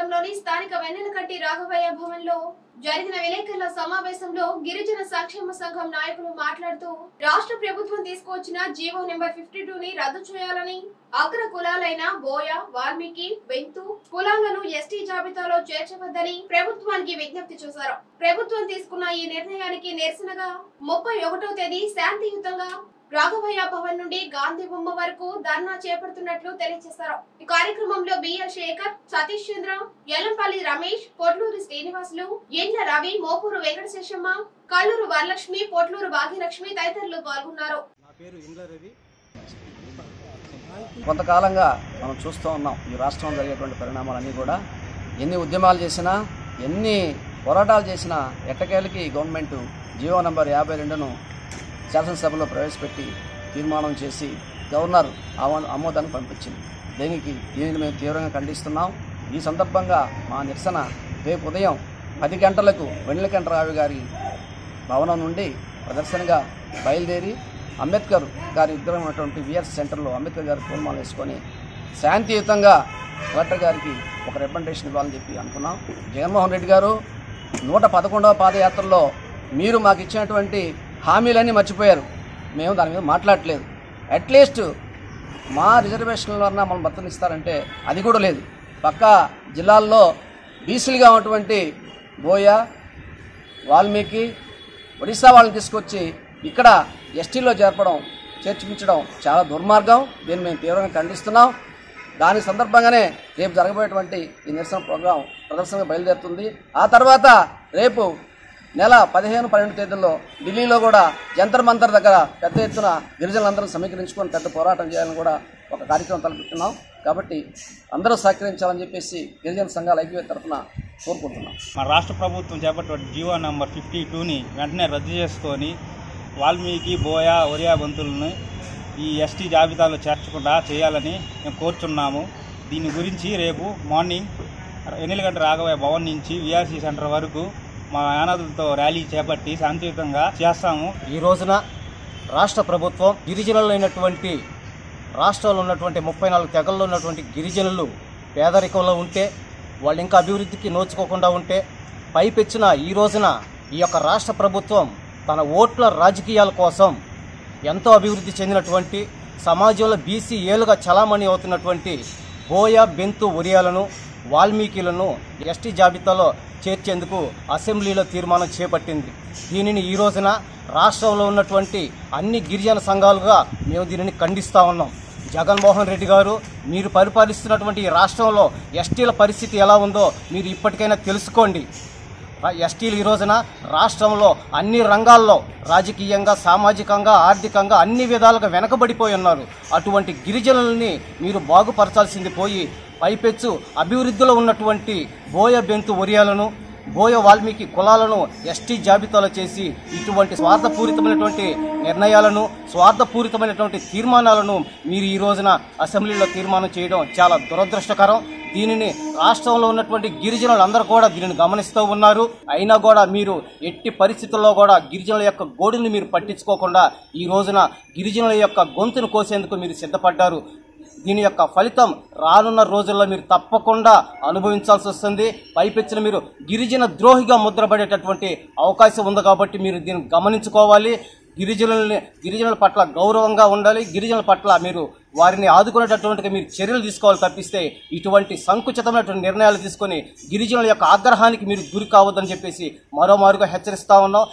మండలంలోని స్థానిక వెన్నెలకట్టి రాఘవయ్య భవన్ లో జరిగిన విలేకరుల సమావేశంలో గిరిజన సంక్షేమ సంఘం నాయకులు మాట్లాడుతూ రాష్ట్ర ప్రభుత్వం తీసుకువచ్చిన జీవో నెంబర్ ఫిఫ్టీ టూ ని రద్దు చేయాలని అగ్ర కులాలైన బోయ వాల్మీకి బెంతు కులాలను ఎస్టీ జాబితాలో చేర్చవద్దని ప్రభుత్వానికి విజ్ఞప్తి చేశారు ప్రభుత్వం తీసుకున్న ఈ నిర్ణయానికి నిరసనగా ముప్పై ఒకటో తేదీ శాంతియుతంగా రాఘవయ్య భవన్ నుండి గాంధీ బొమ్మ వరకు ధర్నా చేపడుతున్నట్లు తెలియజేశారు ఈ కార్యక్రమంలో బిఎల్ శేఖర్ సతీష్ చంద్ర ఎల్లంపల్లి రమేష్ పొట్లూరు శ్రీనివాసులు ఎండ్ల రవి మోపూరు వెంకటశేషమ్మ కల్లూరు వరలక్ష్మి పొట్లూరు భాగ్యలక్ష్మి తదితరులు పాల్గొన్నారు నా పేరు ఇండ్ల రవి కొంతకాలంగా మనం చూస్తూ ఉన్నాం ఈ రాష్ట్రంలో జరిగేటువంటి పరిణామాలన్నీ కూడా ఎన్ని ఉద్యమాలు చేసినా ఎన్ని పోరాటాలు చేసినా ఎట్టకేలకి గవర్నమెంట్ జియో నంబర్ యాభై రెండును శాసనసభలో ప్రవేశపెట్టి తీర్మానం చేసి గవర్నర్ ఆమో- ఆమోదాన్ని పంపించింది దీనికి దీనిని మేము తీవ్రంగా ఖండిస్తున్నాం ఈ సందర్భంగా మా నిరసన రేపు ఉదయం పది గంటలకు వెన్నెలకంఠరావు గారి భవనం నుండి ప్రదర్శనగా బయలుదేరి అంబేద్కర్ గారి విగ్రహం ఉన్నటువంటి విఆర్సీ సెంటర్లో అంబేద్కర్ గారి పూర్మాలు వేసుకొని శాంతియుతంగా కలెక్టర్ గారికి ఒక రిప్రజెంటేషన్ ఇవ్వాలని చెప్పి అనుకున్నాం జగన్మోహన్ రెడ్డి గారు నూట పదకొండవ పాదయాత్రలో మీరు మాకు ఇచ్చినటువంటి హామీలన్నీ మర్చిపోయారు మేము దాని మీద మాట్లాడట్లేదు అట్లీస్ట్ మా రిజర్వేషన్ల వలన మనం బతనిస్తారంటే అది కూడా లేదు పక్క జిల్లాల్లో బీసీలుగా ఉన్నటువంటి బోయ వాల్మీకి ఒడిశా వాళ్ళని తీసుకొచ్చి ఇక్కడ ఎస్టీలో చేర్పడం చేర్పించడం చాలా దుర్మార్గం దీన్ని మేము తీవ్రంగా ఖండిస్తున్నాం దాని సందర్భంగానే రేపు జరగబోయేటువంటి ఈ నిరసన ప్రోగ్రాం ప్రదర్శనగా బయలుదేరుతుంది ఆ తర్వాత రేపు నెల పదిహేను పన్నెండు తేదీల్లో ఢిల్లీలో కూడా జంతర్ మంతర్ దగ్గర పెద్ద ఎత్తున గిరిజనులందరూ సమీకరించుకొని పెద్ద పోరాటం చేయాలని కూడా ఒక కార్యక్రమం తలపెట్టున్నాం కాబట్టి అందరూ సహకరించాలని చెప్పేసి గిరిజన సంఘాల ఐక్యవేత్త తరఫున కోరుకుంటున్నాం మన రాష్ట్ర ప్రభుత్వం చేపట్టిన జీవో నంబర్ ఫిఫ్టీ టూని వెంటనే రద్దు చేసుకొని వాల్మీకి బోయ ఒరియా బంతులను ఈ ఎస్టీ జాబితాలో చేర్చకుండా చేయాలని మేము కోరుచున్నాము దీని గురించి రేపు మార్నింగ్ ఎన్నిలగంట రాఘవయ్య భవన్ నుంచి విఆర్సీ సెంటర్ వరకు మా యానాదులతో ర్యాలీ చేపట్టి శాంతియుతంగా చేస్తాము ఈ రోజున రాష్ట్ర ప్రభుత్వం గిరిజనులైనటువంటి రాష్ట్రంలో ఉన్నటువంటి ముప్పై నాలుగు తెగల్లో ఉన్నటువంటి గిరిజనులు పేదరికంలో ఉంటే వాళ్ళు ఇంకా అభివృద్ధికి నోచుకోకుండా ఉంటే పైపెచ్చిన ఈ రోజున ఈ యొక్క రాష్ట్ర ప్రభుత్వం తన ఓట్ల రాజకీయాల కోసం ఎంతో అభివృద్ధి చెందినటువంటి సమాజంలో బీసీ ఏలుగా చలామణి అవుతున్నటువంటి బోయ బెంతు ఒరియాలను వాల్మీకిలను ఎస్టీ జాబితాలో చేర్చేందుకు అసెంబ్లీలో తీర్మానం చేపట్టింది దీనిని ఈ రోజున రాష్ట్రంలో ఉన్నటువంటి అన్ని గిరిజన సంఘాలుగా మేము దీనిని ఖండిస్తా ఉన్నాం జగన్మోహన్ రెడ్డి గారు మీరు పరిపాలిస్తున్నటువంటి ఈ రాష్ట్రంలో ఎస్టీల పరిస్థితి ఎలా ఉందో మీరు ఇప్పటికైనా తెలుసుకోండి రా- ఎస్టీలు ఈ రోజున రాష్ట్రంలో అన్ని రంగాల్లో రాజకీయంగా సామాజికంగా ఆర్థికంగా అన్ని విధాలుగా వెనకబడిపోయి ఉన్నారు అటువంటి గిరిజనుల్ని మీరు బాగుపరచాల్సింది పోయి పైపెచ్చు అభివృద్ధిలో ఉన్నటువంటి బోయ బెంతు ఒరియాలను బోయ వాల్మీకి కులాలను ఎస్టీ జాబితాలో చేసి ఇటువంటి స్వార్థపూరితమైనటువంటి నిర్ణయాలను స్వార్థపూరితమైనటువంటి తీర్మానాలను మీరు ఈ రోజున అసెంబ్లీలో తీర్మానం చేయడం చాలా దురదృష్టకరం దీనిని రాష్ట్రంలో ఉన్నటువంటి గిరిజనులు అందరూ కూడా దీనిని గమనిస్తూ ఉన్నారు అయినా కూడా మీరు ఎట్టి పరిస్థితుల్లో కూడా గిరిజనుల యొక్క గోడుని మీరు పట్టించుకోకుండా ఈ రోజున గిరిజనుల యొక్క గొంతును కోసేందుకు మీరు సిద్ధపడ్డారు దీని యొక్క ఫలితం రానున్న రోజుల్లో మీరు తప్పకుండా అనుభవించాల్సి వస్తుంది పైపెచ్చిన మీరు గిరిజన ద్రోహిగా ముద్రపడేటటువంటి అవకాశం ఉంది కాబట్టి మీరు దీన్ని గమనించుకోవాలి గిరిజనులని గిరిజనుల పట్ల గౌరవంగా ఉండాలి గిరిజనుల పట్ల మీరు వారిని ఆదుకునేటటువంటి మీరు చర్యలు తీసుకోవాలి తప్పిస్తే ఇటువంటి సంకుచితమైనటువంటి నిర్ణయాలు తీసుకొని గిరిజనుల యొక్క ఆగ్రహానికి మీరు గురి కావద్దని చెప్పేసి మరోమారుగా హెచ్చరిస్తా ఉన్నాం